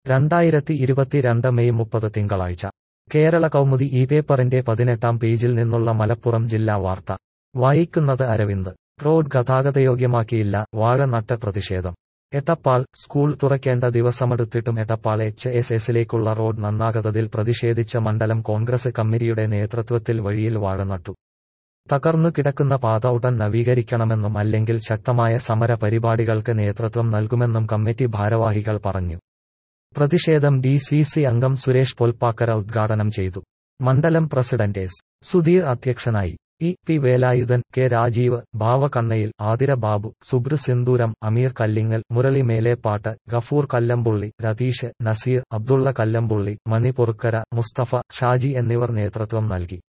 രണ്ടായിരത്തി ഇരുപത്തിരണ്ട് മെയ് മുപ്പത് തിങ്കളാഴ്ച കേരള കൗമുദി ഈ പേപ്പറിന്റെ പതിനെട്ടാം പേജിൽ നിന്നുള്ള മലപ്പുറം ജില്ലാ വാർത്ത വായിക്കുന്നത് അരവിന്ദ് റോഡ് ഗതാഗതയോഗ്യമാക്കിയില്ല വാഴ നട്ട് പ്രതിഷേധം എട്ടപ്പാൾ സ്കൂൾ തുറക്കേണ്ട ദിവസമെടുത്തിട്ടും എട്ടപ്പാൾ എച്ച് എസ് എസിലേക്കുള്ള റോഡ് നന്നാകാത്തതിൽ പ്രതിഷേധിച്ച മണ്ഡലം കോൺഗ്രസ് കമ്മിറ്റിയുടെ നേതൃത്വത്തിൽ വഴിയിൽ വാഴ നട്ടു തകർന്നു കിടക്കുന്ന പാത ഉടൻ നവീകരിക്കണമെന്നും അല്ലെങ്കിൽ ശക്തമായ സമര പരിപാടികൾക്ക് നേതൃത്വം നൽകുമെന്നും കമ്മിറ്റി ഭാരവാഹികൾ പറഞ്ഞു പ്രതിഷേധം ഡി സി സി അംഗം സുരേഷ് പൊൽപ്പാക്കര ഉദ്ഘാടനം ചെയ്തു മണ്ഡലം പ്രസിഡന്റ് എസ് സുധീർ അധ്യക്ഷനായി E P Velayudhan K Rajeev Bhavakannayil Athira Babu Subru Sindooram Ameer Kallingal Murali Melepat Gafoor കല്ലമ്പുള്ളി Ratheesh Naseer Abdulla കല്ലമ്പുള്ളി മണി പൊറുക്കര മുസ്തഫ ഷാജി എന്നിവർ നേതൃത്വം നൽകി